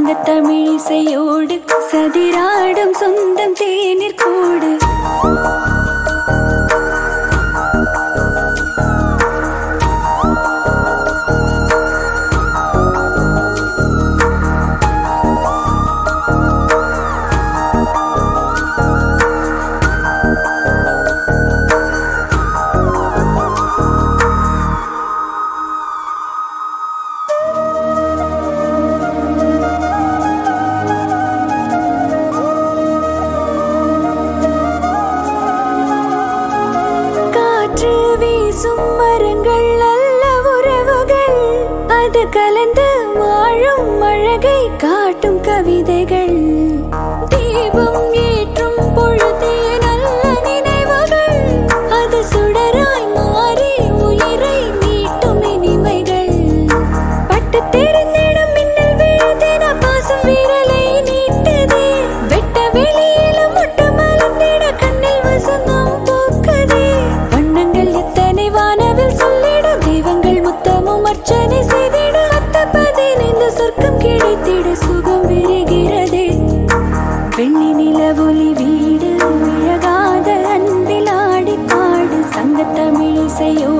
சங்கத்தமிழிசையோடு சதிராடும் சொந்தம் தேநீர் கூடு காற்று வீசும் மரங்கள் நல்ல உறவுகள் அது கலந்து வாழும் அழகை காட்டும் கவிதைகள் தீபம் ஏற்றும் பொழுதே நல்ல நினைவுகள் அது சுடராய் மாறி உயிரை மீட்டும் இனிமைகள் பட்டு தெரிந்திடும் மின்னல் விழுதின பாசம் விரலை நீட்டுதே வெட்ட வெளியில முட்டு மலர்ந்திட கண்ணில் வசந்தம் பூக்குதே வண்ணங்கள் எத்தனை வானவில் சொல்லிடும் தெய்வங்கள் முத்தமும் அர்ச்சனை செய்திட அத்த பதினைந்து சொர்க்கம் கிடைத்திட சுகம் விரிகிறதே வெள்ளி நிலவொலி வீடு விழகாத அன்பில் ஆடி பாடு சங்கத்தமிழிசையோ